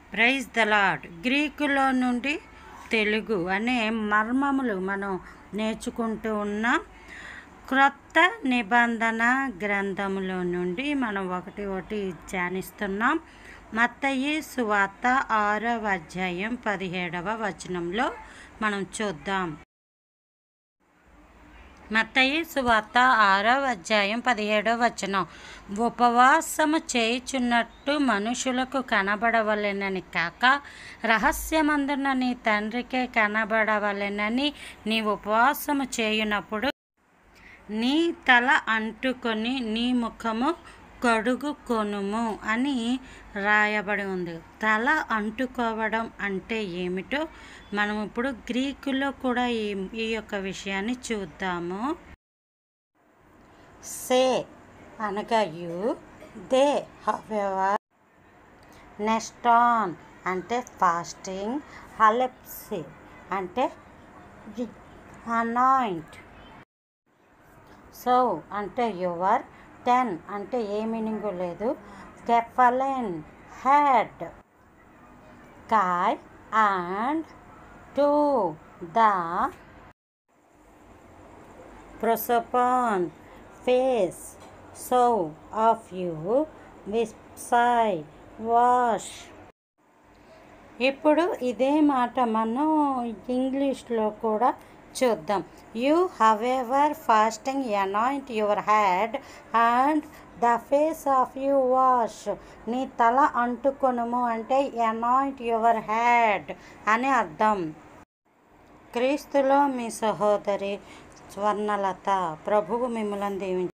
praise the lord గ్రీకులో నుండి తెలుగు అనే మర్మములు మనం నేర్చుకుంటూ ఉన్నాం క్రొత్త నిబంధన గ్రంథములో నుండి మనం ఒకటి ఒకటి ధ్యానిస్తున్నాం మత్తయి సువార్త ఆరవ అధ్యాయం పదిహేడవ వచనంలో మనం చూద్దాం మత్తయి సువార్త ఆరవ అధ్యాయం పదిహేడవ వచనం ఉపవాసము చేయుచున్నట్టు మనుషులకు కనబడవలెనని కాక రహస్యమందున నీ తండ్రికే కనబడవలెనని నీ ఉపవాసము చేయునప్పుడు నీ తల అంటుకొని నీ ముఖము కడుగు కొనుము అని రాయబడి ఉంది తల అంటుకోవడం అంటే ఏమిటో మనం ఇప్పుడు గ్రీకులో కూడా ఈ ఈ యొక్క విషయాన్ని చూద్దాము సే అనగా యు దే హవెవర్ నెక్స్ట్ ఆన్ అంటే ఫాస్టింగ్ హలెప్సీ అంటే అనాయింట్ సో అంటే యువర్ టెన్ అంటే ఏ మీనింగ్ లేదు కెఫలెన్ హెడ్ కాయ్ అండ్ టు ద ప్రొసపాన్ ఫేస్ సో ఆఫ్ యూ విస్సై వాష్ ఇప్పుడు ఇదే మాట మనం ఇంగ్లీష్లో కూడా చూద్దాం you however fasting anoint your head and the face of you wash నీ తల అంటుకొనుము అంటే అనాయింట్ యువర్ హెడ్ అని అర్థం క్రీస్తులో మీ సహోదరి స్వర్ణలత ప్రభువు మిమ్మల్ని దీవించి